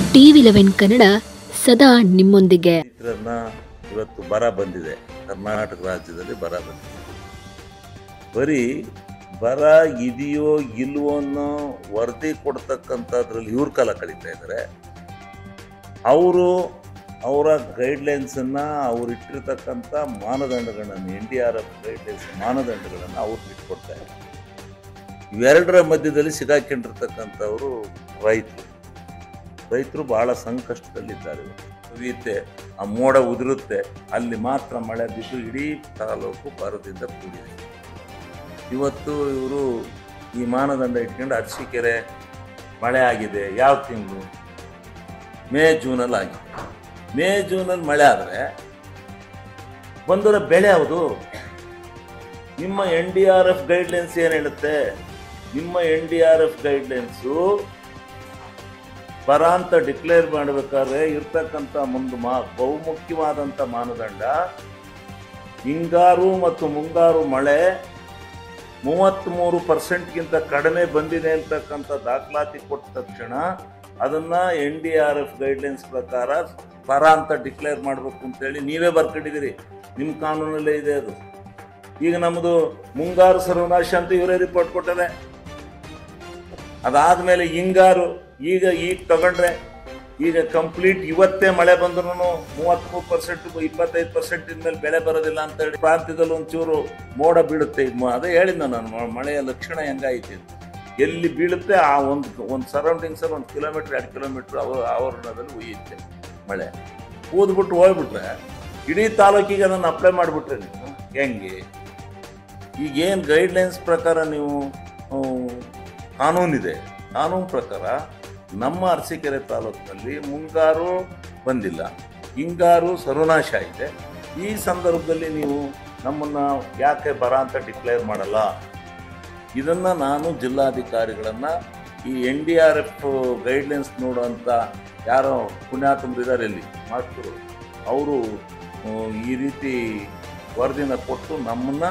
TV eleven Kannada ಸದಾ ನಿಮ್ಮೊಂದಿಗೆ ರೈತರನ್ನ ಇವತ್ತು ಬರ ಬಂದಿದೆ ಕರ್ನಾಟಕ ರಾಜ್ಯದಲ್ಲಿ ಬರ ಬಂದಿದೆ ಬರೀ ಬರ ಇದೆಯೋ ಇಲ್ವೋ ಅನ್ನೋ ವರದಿ ಕೊಡ್ತಕ್ಕಂಥದ್ರಲ್ಲಿ ಇವ್ರ ಕಾಲ ಕಳೀತಾ ಇದ್ದಾರೆ ಅವರು ಅವರ ಗೈಡ್ಲೈನ್ಸನ್ನು ಅವ್ರು ಇಟ್ಟಿರ್ತಕ್ಕಂಥ ಮಾನದಂಡಗಳನ್ನು N D R F guidelines ಮಾನದಂಡಗಳನ್ನು ಅವ್ರು ಬಿಟ್ಕೊಡ್ತಾ ಇದ್ದಾರೆ ಇವೆರಡರ ಮಧ್ಯದಲ್ಲಿ ಸಿಗಾಕೊಂಡಿರ್ತಕ್ಕಂಥವರು ರೈತರು ರೈತರು ಬಹಳ ಸಂಕಷ್ಟದಲ್ಲಿದ್ದಾರೆ ಕುದಿಯುತ್ತೆ ಆ ಮೋಡ ಉದುರುತ್ತೆ ಅಲ್ಲಿ ಮಾತ್ರ ಮಳೆ ಬಿದ್ದು ಇಡೀ ತಾಲೂಕು ಬರದಿಂದ ಕೂಡಿದೆ ಇವತ್ತು ಇವರು ಈ ಮಾನದಂಡ ಇಟ್ಕೊಂಡು ಅರಸೀಕೆರೆ ಮಳೆ ಆಗಿದೆ ಯಾವ ತಿಂಗಳು ಮೇ ಜೂನಲ್ಲಿ ಆಗಿದೆ ಮೇ ಜೂನಲ್ಲಿ ಮಳೆ ಆದರೆ ಬಂದವರ ಬೆಳೆ ಯಾವುದು ನಿಮ್ಮ N D R F guidelines ಏನು ಹೇಳುತ್ತೆ ನಿಮ್ಮ N D R F guidelines ಬರ ಅಂತ ಡಿಕ್ಲೇರ್ ಮಾಡಬೇಕಾದ್ರೆ ಇರ್ತಕ್ಕಂಥ ಒಂದು ಮಾ ಬಹುಮುಖ್ಯವಾದಂಥ ಮಾನದಂಡ ಹಿಂಗಾರು ಮತ್ತು ಮುಂಗಾರು ಮಳೆ ಮೂವತ್ತ್ಮೂರು ಪರ್ಸೆಂಟ್ಗಿಂತ ಕಡಿಮೆ ಬಂದಿದೆ ಅಂತಕ್ಕಂಥ ದಾಖಲಾತಿ ಕೊಟ್ಟ ತಕ್ಷಣ ಅದನ್ನ N D R F guidelines ಪ್ರಕಾರ ಬರ ಅಂತ ಡಿಕ್ಲೇರ್ ಮಾಡಬೇಕು ಅಂತೇಳಿ ನೀವೇ ಬರ್ಕೊಂಡಿದ್ದೀರಿ ನಿಮ್ಮ ಕಾನೂನಲ್ಲೇ ಇದೆ ಅದು ಈಗ ನಮ್ಮದು ಮುಂಗಾರು ಸರ್ವನಾಶ ಅಂತ ಇವರೇ ರಿಪೋರ್ಟ್ ಕೊಟ್ಟರೆ ಅದಾದ್ಮೇಲೆ ಹಿಂಗಾರು ಈಗ ಈಗ ತಗೊಂಡ್ರೆ ಈಗ ಕಂಪ್ಲೀಟ್ ಇವತ್ತೇ ಮಳೆ ಬಂದ್ರು ಮೂವತ್ಮೂರು ಪರ್ಸೆಂಟ್ ಇಪ್ಪತ್ತೈದು ಪರ್ಸೆಂಟ್ ಮೇಲೆ ಬೆಳೆ ಬರೋದಿಲ್ಲ ಅಂತ ಹೇಳಿ ಪ್ರಾಂತ್ಯದಲ್ಲಿ ಒಂಚೂರು ಮೋಡ ಬೀಳುತ್ತೆ ಈಗ ಮ- ಅದೇ ಹೇಳಿದ್ನ ನಾನು ಮ- ಮಳೆಯ ಲಕ್ಷಣ ಹೆಂಗಾಯ್ತು ಅಂತ. ಎಲ್ಲಿ ಬೀಳುತ್ತೆ ಆ ಒಂದು ಒಂದು ಸರೌಂಡಿಂಗ್ಸ್ ಅಲ್ಲಿ ಒಂದು ಕಿಲೋಮೀಟರ್ ಎರಡು ಕಿಲೋಮೀಟರ್ ಅವ ಆವರಣದಲ್ಲಿ ಉಯ್ಯುತ್ತೆ ಮಳೆ ಊದ್ಬಿಟ್ಟು ಹೋಗ್ಬಿಟ್ರೆ ಇಡೀ ತಾಲೂಕಿಗೆ ಅದನ್ನು ಅಪ್ಲೈ ಮಾಡಿಬಿಟ್ರೆ ನೀವು ಹೆಂಗೆ ಈಗ ಏನು ಗೈಡ್ಲೈನ್ಸ್ ಪ್ರಕಾರ ನೀವು ಆ, ಕಾನೂನಿದೆ ಕಾನೂನು ಪ್ರಕಾರ ನಮ್ಮ ಅರಸೀಕೆರೆ ತಾಲೂಕಿನಲ್ಲಿ ಮುಂಗಾರು ಬಂದಿಲ್ಲ ಹಿಂಗಾರು ಸರ್ವನಾಶ ಇದೆ ಈ ಸಂದರ್ಭದಲ್ಲಿ ನೀವು ನಮ್ಮನ್ನು ಯಾಕೆ ಬರ ಅಂತ ಡಿಕ್ಲೇರ್ ಮಾಡಲ್ಲ ಇದನ್ನು ನಾನು ಜಿಲ್ಲಾಧಿಕಾರಿಗಳನ್ನು ಈ N D R F guidelines ನೋಡುವಂಥ ಯಾರೋ ಪುಣ್ಯಾತಂಬರಿದ್ದಾರೆ ಇಲ್ಲಿ ಮಾಸ್ತರು ಅವರು ಈ ರೀತಿ ವರದಿನ ಕೊಟ್ಟು ನಮ್ಮನ್ನು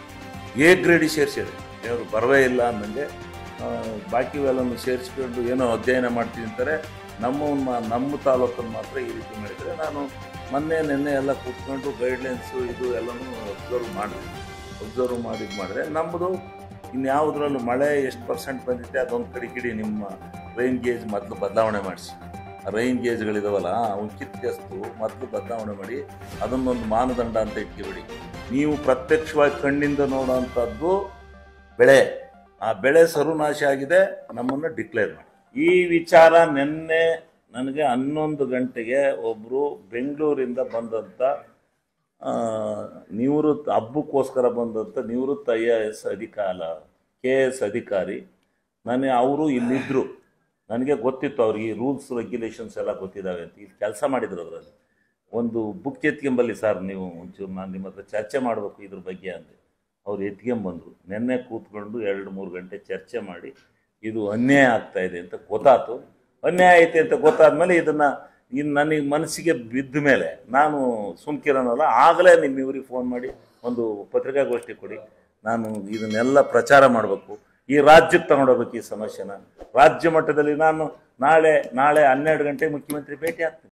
ಎ ಗ್ರೇಡಿ ಸೇರಿಸಿದ್ರು ಅವರು ಬರವೇ ಇಲ್ಲ ಅನ್ನಂಗೆ ಆ, ಬಾಕಿವೆಲ್ಲನ್ನು ಸೇರಿಸ್ಕೊಂಡು ಏನೋ ಅಧ್ಯಯನ ಮಾಡ್ತೀನಿ ಅಂತಾರೆ ನಮ್ಮ ನಮ್ಮ ತಾಲೂಕನ್ನು ಮಾತ್ರ ಈ ರೀತಿ ಮಾಡಿದರೆ ನಾನು ಮೊನ್ನೆ ನಿನ್ನೆ ಎಲ್ಲ ಕೂತ್ಕೊಂಡು ಗೈಡ್ಲೈನ್ಸು ಇದು ಎಲ್ಲನೂ ಅಬ್ಸರ್ವ್ ಮಾಡಿದ್ವಿ ಅಬ್ಸರ್ವ್ ಮಾಡಿದ್ದು ಮಾಡಿದ್ರೆ ನಮ್ಮದು ಇನ್ಯಾವುದ್ರಲ್ಲೂ ಮಳೆ ಎಷ್ಟು ಪರ್ಸೆಂಟ್ ಬಂದಿದೆ ಅದೊಂದು ಕಡೆ ಕಿಡಿ ನಿಮ್ಮ ರೈನ್ ಗೇಜ್ ಮೊದಲು ಬದಲಾವಣೆ ಮಾಡಿಸಿ ರೈನ್ ಗೇಜ್ಗಳಿದಾವಲ್ಲ ಅವ್ನು ಕಿತ್ತೆಸ್ತು ಮೊದಲು ಬದಲಾವಣೆ ಮಾಡಿ ಅದನ್ನೊಂದು ಮಾನದಂಡ ಅಂತ ಇಟ್ಕೊಬೇಡಿ ನೀವು ಪ್ರತ್ಯಕ್ಷವಾಗಿ ಕಣ್ಣಿಂದ ನೋಡೋವಂಥದ್ದು ಬೆಳೆ ಆ ಬೆಳೆ ಸರ್ವನಾಶ ಆಗಿದೆ ನಮ್ಮನ್ನು ಡಿಕ್ಲೇರ್ ಮಾಡಿ ಈ ವಿಚಾರ ನಿನ್ನೆ ನನಗೆ ಹನ್ನೊಂದು ಗಂಟೆಗೆ ಒಬ್ಬರು ಬೆಂಗಳೂರಿಂದ ಬಂದಂಥ ಆ, ನಿವೃತ್ತ ಹಬ್ಬಕ್ಕೋಸ್ಕರ ಬಂದಂಥ ನಿವೃತ್ತ ಐ ಎ ಎಸ್ ಅಧಿಕಾರ ಕೆ ಎಸ್ ಅಧಿಕಾರಿ ನಾನು ಅವರು ಇಲ್ಲಿದ್ದರು ನನಗೆ ಗೊತ್ತಿತ್ತು ಅವ್ರಿಗೆ ಈ ರೂಲ್ಸ್ ರೆಗ್ಯುಲೇಷನ್ಸ್ ಎಲ್ಲ ಗೊತ್ತಿದ್ದಾವೆ ಅಂತ ಇಲ್ಲಿ ಕೆಲಸ ಮಾಡಿದ್ರು ಅದರಲ್ಲಿ ಒಂದು ಬುಕ್ ಎತ್ಕೊಂಬಲ್ಲಿ ಸರ್ ನೀವು ಒಂಚೂರು ನಾನು ನಿಮ್ಮ ಹತ್ರ ಚರ್ಚೆ ಮಾಡಬೇಕು ಇದ್ರ ಬಗ್ಗೆ ಅಂದೆ ಅವ್ರು ಎತ್ಕೊಂಬಂದರು ನಿನ್ನೆ ಕೂತ್ಕೊಂಡು ಎರಡು ಮೂರು ಗಂಟೆ ಚರ್ಚೆ ಮಾಡಿ ಇದು ಅನ್ಯಾಯ ಆಗ್ತಾ ಇದೆ ಅಂತ ಗೊತ್ತಾತು ಅನ್ಯಾಯ ಐತೆ ಅಂತ ಗೊತ್ತಾದ್ಮೇಲೆ ಇದನ್ನು ಇನ್ನು ನನಗೆ ಮನಸ್ಸಿಗೆ ಬಿದ್ದ ಮೇಲೆ ನಾನು ಸುಮ್ಕಿರೋನಲ್ಲ ಆಗಲೇ ನಿಮ್ಮ ಇವ್ರಿಗೆ ಫೋನ್ ಮಾಡಿ ಒಂದು ಪತ್ರಿಕಾಗೋಷ್ಠಿ ಕೊಡಿ ನಾನು ಇದನ್ನೆಲ್ಲ ಪ್ರಚಾರ ಮಾಡಬೇಕು ಈ ರಾಜ್ಯಕ್ಕೆ ತಗೊಂಡೋಗ್ಬೇಕು ಈ ಸಮಸ್ಯೆನ ರಾಜ್ಯ ಮಟ್ಟದಲ್ಲಿ ನಾನು ನಾಳೆ ನಾಳೆ ಹನ್ನೆರಡು ಗಂಟೆ ಮುಖ್ಯಮಂತ್ರಿ ಭೇಟಿ ಆಗ್ತೀನಿ